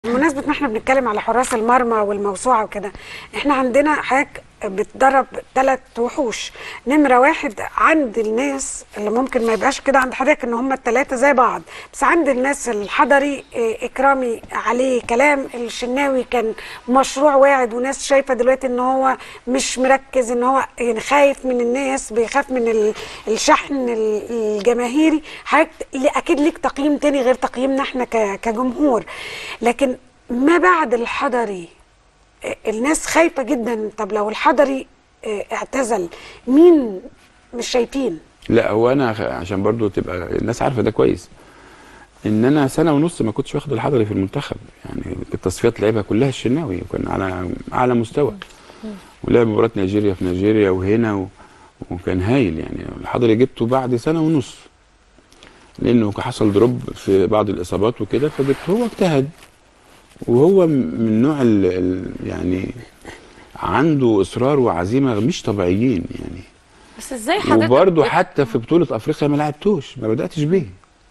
بمناسبة ما احنا بنتكلم على حراس المرمى والموسوعة وكده احنا عندنا حضرتك بتدرب ثلاث وحوش نمرة واحد عند الناس اللي ممكن ما يبقاش كده عند حضرتك ان هم الثلاثة زي بعض بس عند الناس الحضري اه، اكرامي عليه كلام الشناوي كان مشروع واعد وناس شايفة دلوقتي ان هو مش مركز ان هو يعني خايف من الناس بيخاف من ال- الشحن ال- الجماهيري حضرتك اكيد ليك تقييم تاني غير تقييمنا احنا ك- كجمهور لكن ما بعد الحضري آه، الناس خايفة جدا طب لو الحضري آه، اعتزل مين مش شايفين لا هو انا خ- عشان برضو تبقى الناس عارفه ده كويس ان انا سنه ونص ما كنتش واخد الحضري في المنتخب يعني التصفيات لعبها كلها الشناوي وكان على اعلى مستوى ولعب مباراه نيجيريا في نيجيريا وهنا و... وكان هايل يعني الحضري جبته بعد سنه ونص لانه كان حصل دروب في بعض الاصابات وكده فجبته هو اجتهد وهو م- من نوع ال... ال... يعني عنده اصرار وعزيمه مش طبيعيين يعني بس ازاي حضرتك وبرضه بت- حتى في بطولة أفريقيا ما لعبتوش ما بدأتش بيه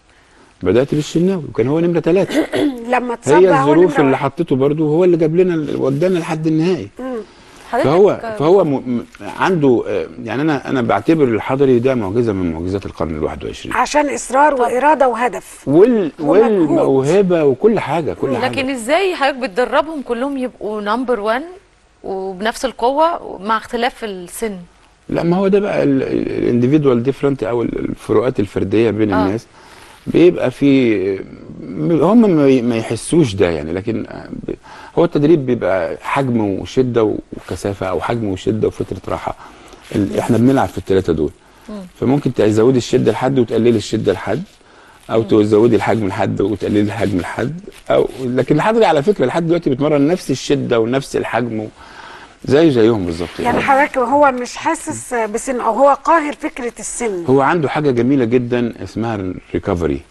بدأت بالشناوي وكان هو نمرة ثلاثة لما اتصاب هي بقى هو الظروف نمرة اللي واحد. حطته برضه هو اللي جاب لنا ودانا لحد النهائي حضرتك فهو فهو م... م- عنده آه، يعني أنا أنا بعتبر الحضري ده معجزة من معجزات القرن ال 21 عشان اصرار واراده وهدف وال... ومجهود. والموهبة وكل حاجة كل حاجة لكن ازاي حضرتك بتدربهم كلهم يبقوا نمبر 1 وبنفس القوه مع اختلاف السن لا ما هو ده بقى الانديفيدوال ديفرنت او الفروقات الفرديه بين آه. الناس بيبقى في هم ما ي- ما يحسوش ده يعني لكن ب- هو التدريب بيبقى حجم وشده وكثافه او حجم وشده وفتره راحه ال- احنا بنلعب في الثلاثه دول فممكن تزودي الشده لحد وتقللي الشده لحد او تزودي الحجم لحد وتقللي الحجم لحد او لكن الحضري على فكره لحد دلوقتي بيتمرن نفس الشده ونفس الحجم و- زيه زيهم بالظبط يعني حضرتك هو مش حاسس بسن او هو قاهر فكره السن هو عنده حاجة جميلة جدا اسمها الريكفري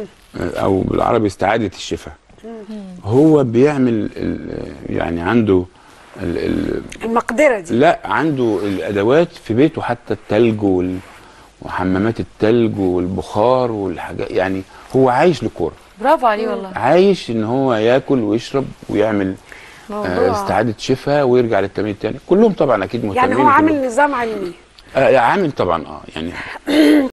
أو بالعربي استعادة الشفاء هو بيعمل ال- يعني عنده ال ال المقدره دي لا عنده الأدوات في بيته حتى التلج وال وحمامات التلج والبخار والحاجات يعني هو عايش لكورة برافو عليه والله عايش ان هو ياكل ويشرب ويعمل آه موضوع استعادة شفاء ويرجع للتمرين تاني كلهم طبعا اكيد مهتمين يعني هو كلهم. عامل نظام علمي آه عامل طبعا اه يعني